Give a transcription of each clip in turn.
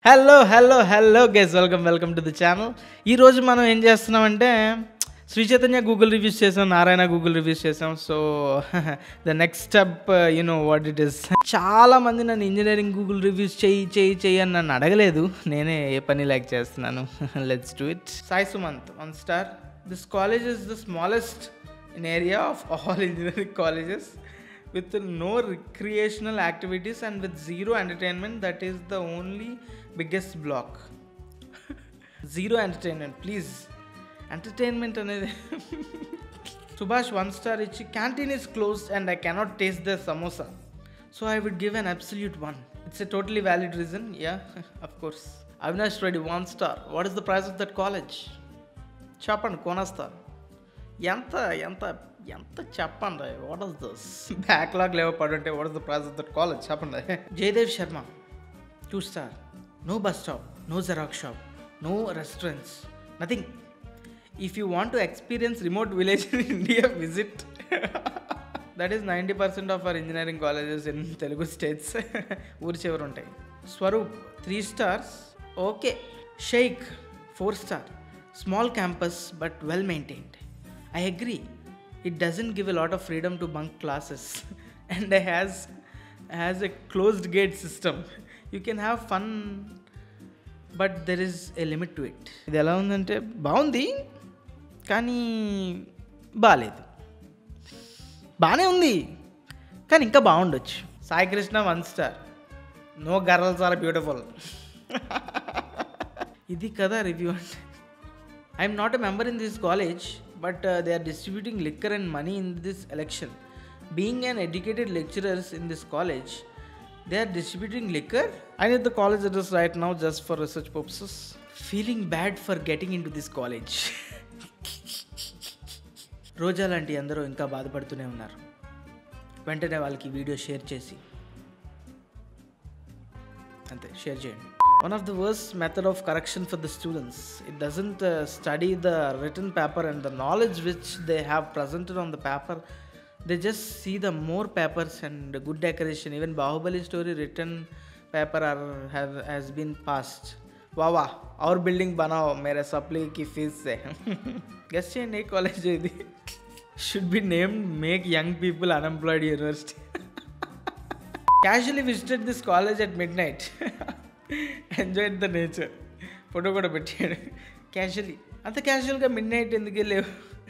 Hello hello hello guess welcome welcome to the channel ఈరోజు మనం ఏం చేస్తున్నామంటే శ్రీ చైతన్య గూగుల్ రివ్యూస్ చేసాం నారాయణ గూగుల్ రివ్యూస్ చేసాం so the next step you know what it is చాలా మంది నన్ను ఇంజనీరింగ్ గూగుల్ రివ్యూస్ చేయి చేయి చేయి అని నన్ను అడగలేదు నేనే ఏ పని లైక్ చేస్తున్నాను let's do it Sai Sumanth one star this college is the smallest in area of all engineering colleges with no recreational activities and with zero entertainment that is the only biggest block zero entertainment please entertainment అనేది Subhash one star ఇచ్చి canteen is closed and I cannot taste the samosa so I would give an absolute one it's a totally valid reason yeah of course Avinash Reddy one star what is the price of that college చెప్పండి కొనస్తా ఎంత ఎంత ఎంత చెప్పండి what is this backlog లేవ పడుంటే what is the price of that college చెప్పండి Jayadev Sharma two star no bus stop no xerox shop no restaurants nothing if you want to experience remote village in India visit that is ninety percent of our engineering colleges in Telugu states ఊరి చివరు ఉంటాయి Swaroop three stars okay Shaik four star small campus but well maintained I agree. It doesn't give a lot of freedom to bunk classes and it has has a closed gate system. You can have fun but there is a limit to it ఇది ఎలా ఉందంటే బాగుంది కానీ బాగాలేదు బాగానే ఉంది కానీ ఇంకా బాగుండొచ్చు Sai Krishna one star no girl చాలా బ్యూటిఫుల్ ఇది కదా రివ్యూ అంటే I'm not a member in this college but uh, they are distributing liquor and money in this election. Being an educated lecturers in this college, they are distributing liquor. I need the college address right now just for research purposes. Feeling bad for getting into this college. Roja లాంటి అందరూ ఇంకా బాధపడుతూనే ఉన్నారు వెంటనే వాళ్ళకి video share చేసి అంతే share చేయండి one of the worst method of correction for the students it doesn't uh, study the written paper and the knowledge which they have presented on the paper they just see the more papers and good decoration even bahubali story written paper are have has been passed वाह वाह और building बनाओ मेरे supply की fees से guess చేయండి ఏ college ఇది should be name make young people unemployed university casually visited this college at midnight enjoy the nature photo కూడా పెట్టాడు క్యాజువలీ అంత క్యాజువల్గా మిడ్ నైట్ ఎందుకు లేవు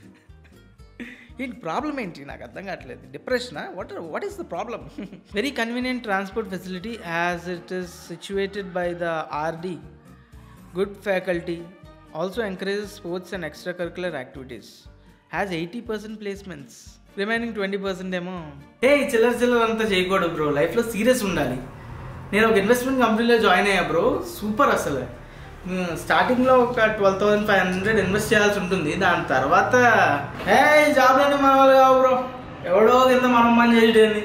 ఏంటి ప్రాబ్లం ఏంటి నాకు అర్థం కావట్లేదు డిప్రెషనా what what is the problem very convenient transport facility as it is situated by the RD good faculty also encourages sports and extracurricular activities has eighty percent placements remaining twenty percent ఏమో ఏ చిల్లర చిల్లర అంతా చేయకూడదు bro లైఫ్లో serious ఉండాలి నేను ఒక ఇన్వెస్ట్మెంట్ కంపెనీలో జాయిన్ అయ్యా బ్రో సూపర్ అసలు స్టార్టింగ్లో ఒక twelve thousand five hundred invest చేయాల్సి ఉంటుంది దాని తర్వాత ఏ జాబ్ అంటే మన వాళ్ళు కావు బ్రో ఎవడో కింద మనం పని చేయడేది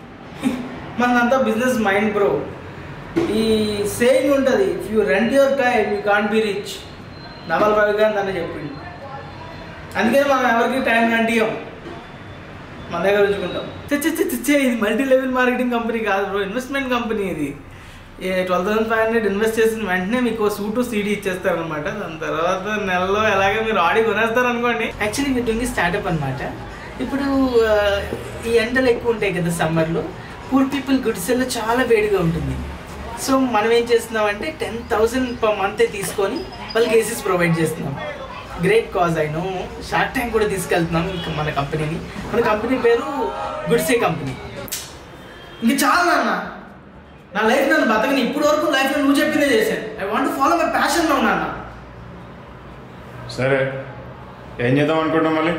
మనదంతా బిజినెస్ మైండ్ బ్రో ఈ సేయింగ్ ఉంటుంది if you rent your time you can't be rich Naval Ravi గారు దాన్ని చెప్పింది అందుకే మనం ఎవరికి టైం కంటియం మన దగ్గర ఉంచుకుంటాం చచ్చే ఇది మల్టీ లెవెల్ మార్కెటింగ్ కంపెనీ కాదు బ్రో ఇన్వెస్ట్మెంట్ కంపెనీ ఇది twelve thousand five hundred invest చేసిన వెంటనే మీకు సూటు సీడీ ఇచ్చేస్తారనమాట దాని తర్వాత నెలలో ఎలాగే మీరు ఆడి కొనేస్తారు అనుకోండి యాక్చువల్లీ మీరు డూయింగ్ స్టార్ట్అప్ అనమాట ఇప్పుడు ఆ, ఈ ఎండలు ఎక్కువ ఉంటాయి కదా సమ్మర్లో పూర్ పీపుల్ గుడిసెల్లో చాలా వేడిగా ఉంటుంది సో మనం ఏం చేస్తున్నామంటే టెన్ థౌసండ్ పర్ మంత్ తీసుకొని వాళ్ళకి ఏసీస్ ప్రొవైడ్ చేస్తున్నాం great cause I know short time కూడా తీసుకెళ్తున్నాం ఇంకా మన కంపెనీని మన కంపెనీ పేరు గుడ్సే కంపెనీ ఇంక చాలా నాన్న నా లైఫ్ నన్ను బతకని ఇప్పుడు వరకు లైఫ్లో నువ్వు చెప్పిందే చేశాను ఐ వాంట్ ఫాలో మై ప్యాషన్లో ఉన్నాను సరే ఏం చేద్దాం అనుకుంటాం మళ్ళీ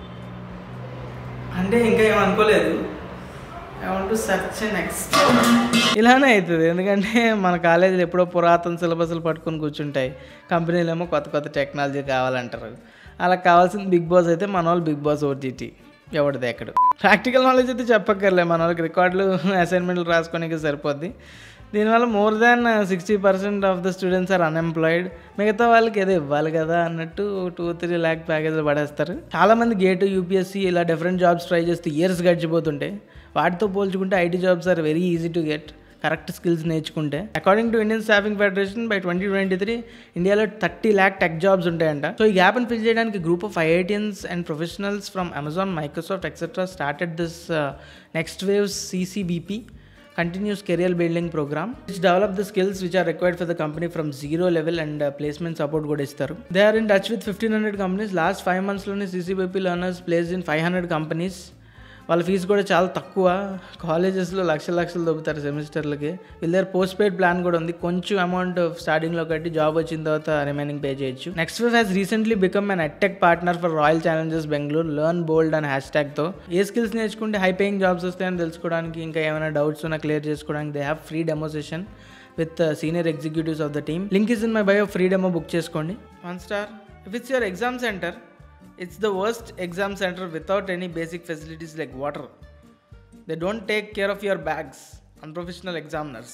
అంటే ఇంకా ఏం అనుకోలేదు I want to search next ఇలానే అవుతుంది ఎందుకంటే మన కాలేజీలో ఎప్పుడో పురాతన సిలబస్లు పట్టుకొని కూర్చుంటాయి కంపెనీలు ఏమో కొత్త కొత్త టెక్నాలజీ కావాలంటారు అలా కావాల్సిన బిగ్ బాస్ అయితే మన వాళ్ళు బిగ్ బాస్ ఓటీటీ ఎవడిది ఎక్కడు ప్రాక్టికల్ నాలెడ్జ్ అయితే చెప్పక్కర్లే మన వాళ్ళకి రికార్డులు అసైన్మెంట్లు రాసుకోనికి సరిపోద్ది దీనివల్ల more than sixty percent of the students are unemployed మిగతా వాళ్ళకి ఏదో ఇవ్వాలి కదా అన్నట్టు టూ త్రీ ల్యాక్ ప్యాకేజ్లు పడేస్తారు చాలామంది గేట్ యూపీఎస్సీ ఇలా డిఫరెంట్ జాబ్స్ ట్రై చేస్తే ఇయర్స్ గడిచిపోతుంటే వాటితో పోల్చుకుంటే IT jobs are very easy to get correct skills నేర్చుకుంటే according to Indian staffing federation by twenty twenty three ఇండియాలో థర్టీ ల్యాక్ టెక్ జాబ్స్ ఉంటాయంట సో ఈ గ్యాప్ని ఫిల్ చేయడానికి group of IITians and professionals from Amazon Microsoft etcetera started this next wave CCBP continuous career building program which develop the skills which are required for the company from zero level and uh, placement support కూడా ఇస్తారు they are in touch with fifteen hundred companies last five మంత్స్లోనే CCBP learners place in five hundred companies వాళ్ళ fee కూడా చాలా తక్కువ కాలేజెస్లో లక్షల లక్షలు దొబ్బుతారు సెమిస్టర్లకి వీళ్ళ దగ్గర పోస్ట్ పెయిడ్ ప్లాన్ కూడా ఉంది కొంచెం అమౌంట్ స్టార్టింగ్లో కట్టి జాబ్ వచ్చిన తర్వాత రిమైనింగ్ పే చేయొచ్చు next wave has recently become an edtech partner for Royal Challengers Bengaluru learn bold and hash ట్యాగ్తో ఏ స్కిల్స్ నేర్చుకుంటే హై పేయింగ్ జాబ్స్ వస్తాయని తెలుసుకోవడానికి ఇంకా ఏమైనా డౌట్స్ ఉన్నా క్లియర్ చేసుకోవడానికి they have free demo session with senior executives of the team link is in my bio free demo book చేసుకోండి one star if it's your exam centre it's the worst exam centre without any basic facilities like water they don't take care of your bags unprofessional examiners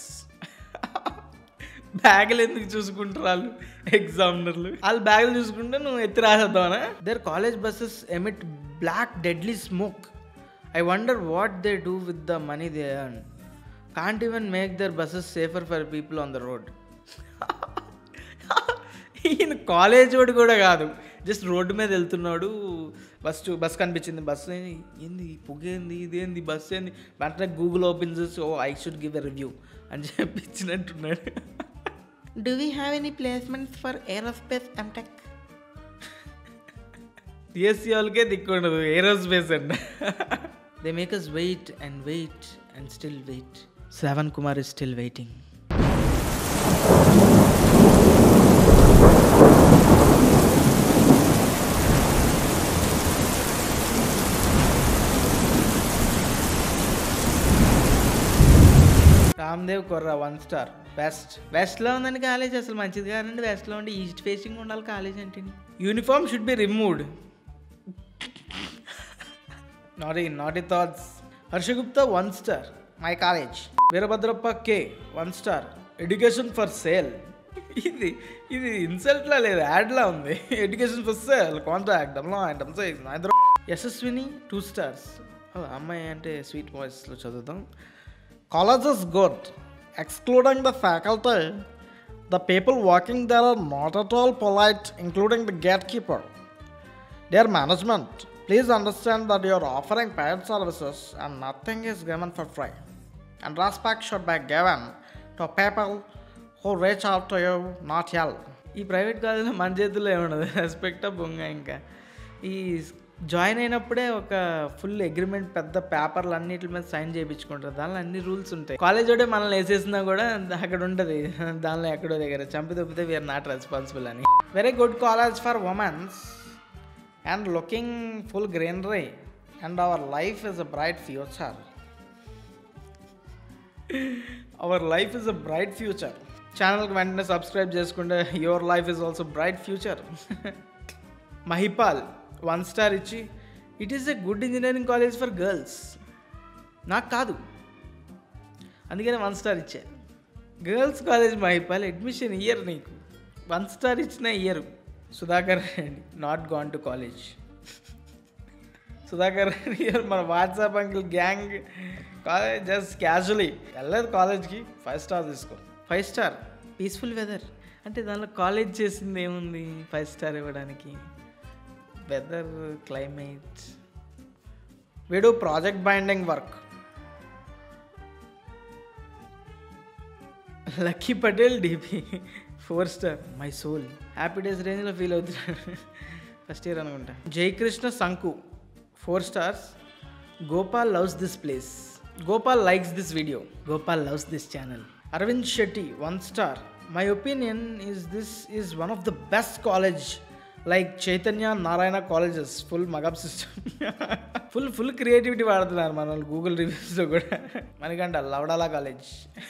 బ్యాగులు ఎందుకు చూసుకుంటారు వాళ్ళు ఎగ్జామినర్లు వాళ్ళు బ్యాగులు చూసుకుంటే నువ్వు ఎత్తి రాసేద్దామనా their college buses emit black deadly smoke I wonder what they do with the money they earn can't even make their buses safer for people on the road ఈయన కాలేజ్ వాడు కూడా కాదు జస్ట్ రోడ్డు మీద వెళ్తున్నాడు bus చూ bus కనిపించింది bus ఏంది పొగేంది ఇదేంది బస్ ఏంది వెంటనే గూగుల్ ఓపెన్ చేసి oh I should give a review అని చెప్పి ఇచ్చినట్టున్నాడు do we have any placements for aerospace MTech CSC వాళ్ళకే దిక్కుండదు ఏరోస్పేస్ అండి they make us wait and wait and still wait Shravan Kumar is still waiting Ramdev Korra one star west వెస్ట్లో ఉందండి college అసలు మంచిది కాదండి వెస్ట్లో ఉండి ఈస్ట్ ఫేసింగ్ ఉండాలి కాలేజ్ అంటే uniform should be removed not not ఈ thoughts Harsha Gupta one star my college Veerabhadrappa K one star education for sale ఇది ఇది ఇన్సల్ట్లా లేదు యాడ్లా ఉంది education for sale contract Yashaswini two stars అమ్మాయి అంటే స్వీట్ వాయిస్లో చదువుతాం College is good, excluding the faculty. The people working there are not at all polite, including the gatekeeper. Dear management, please understand that you are offering paid services and nothing is given for free. And respect should be given to people who reach out to you, not yell. ఈ private కాలేజీలో మన చేతుల్లో ఏముండదు respect బొంగ ఇంకా ఈ join అయినప్పుడే ఒక ఫుల్ అగ్రిమెంట్ పెద్ద పేపర్లు అన్నిటి మీద సైన్ చేయించుకుంటారు దానిలో అన్ని రూల్స్ ఉంటాయి కాలేజ్ ఒకటే మనల్ని వేసేసినా కూడా అక్కడ ఉంటుంది దానిలో ఎక్కడో దగ్గర చంపి తప్పితే వీఆర్ నాట్ రెస్పాన్సిబుల్ అని very good college for womens and looking full greenery and our life is a bright future our life is a bright future ఛానల్కి వెంటనే సబ్స్క్రైబ్ చేసుకుంటే your life is also bright future Mahipal one star ఇచ్చి it is a good engineering college for girls నాకు కాదు అందుకని one star ఇచ్చా girls college Mahipal admission year నీకు one star ఇచ్చిన year Sudhakar Reddy not gone to college Sudhakar Reddy year మన WhatsApp uncle gang college just casually వెళ్ళలేదు కాలేజ్కి ఫైవ్ స్టార్ తీసుకో ఫైవ్ స్టార్ పీస్ఫుల్ వెదర్ అంటే దానిలో కాలేజ్ చేసింది ఏముంది ఫైవ్ స్టార్ ఇవ్వడానికి వెదర్ క్లైమేట్ వీడు project binding work Lucky Patel DP four star my soul Happy Days రేంజ్లో ఫీల్ అవుతున్నాడు ఫస్ట్ ఇయర్ అనుకుంటా Jayakrishna Sanku four stars Gopal loves this place Gopal likes this video Gopal loves this channel Aravind Shetty one star my opinion is this is one of the best college like Chaitanya Narayana colleges full mug up system full full creativity వాడుతున్నారు మన వాళ్ళు Google రివ్యూస్లో కూడా మనకంట లవడాలా college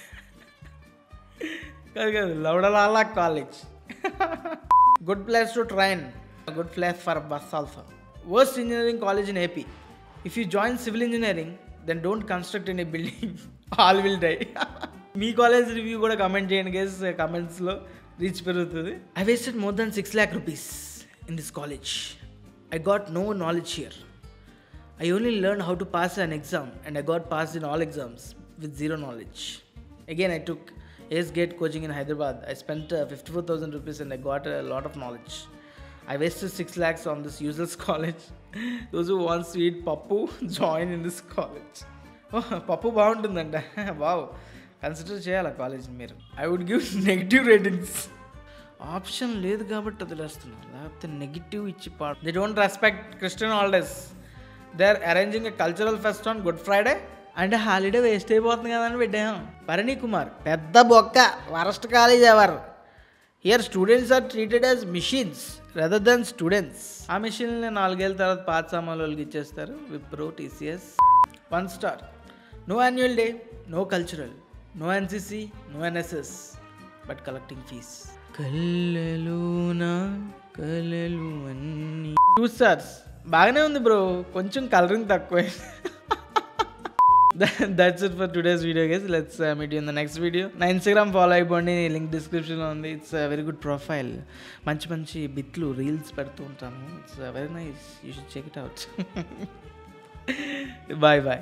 కాదు కాదు లవడలాలా college good place to train good place for bus also worst engineering college in AP if you join civil engineering then don't construct in a building all will die మీ college review కూడా comment చేయండి guys కమెంట్స్లో reach పెరుగుతుంది I wasted more than six lakh rupees in this college I got no knowledge here I only learned how to pass an exam and I got passed in all exams with zero knowledge. Again, I took Ace Gate coaching in Hyderabad. I spent uh, 54,000 rupees and I got a lot of knowledge. I wasted 6 lakhs on this useless college. Those who want sweet papu, join in this college. Oh, పప్పు బాగుంటుందంట wow consider చేయాలి college మీరు I would give negative ratings option లేదు కాబట్టి వదిలేస్తున్నాను లేకపోతే negative ఇచ్చి పాడు they don't respect Christian holidays they are arranging a cultural fest on Good Friday అంటే హాలిడే వేస్ట్ అయిపోతుంది కదా అని పెట్టాం భరణి కుమార్ పెద్ద బొక్క worst college ever here students are treated as machines rather than students ఆ మిషన్ని నాలుగేళ్ళ తర్వాత పాత సామాన్లు వాళ్ళకి ఇచ్చేస్తారు Wipro TCS one star no annual day no cultural no NCC no NSS but collecting fees కళ్ళలోన కలలు అన్ని టూ స్టార్స్ బాగానే ఉంది బ్రో కొంచెం కలరింగ్ తక్కువే that's it for today's video guys let's meet in the next video నా Instagram follow అయిపోండి link డిస్క్రిప్షన్లో ఉంది ఇట్స్ వెరీ గుడ్ ప్రొఫైల్ మంచి మంచి బిట్లు రీల్స్ పెడుతూ ఉంటాను it's very nice you should check it out bye bye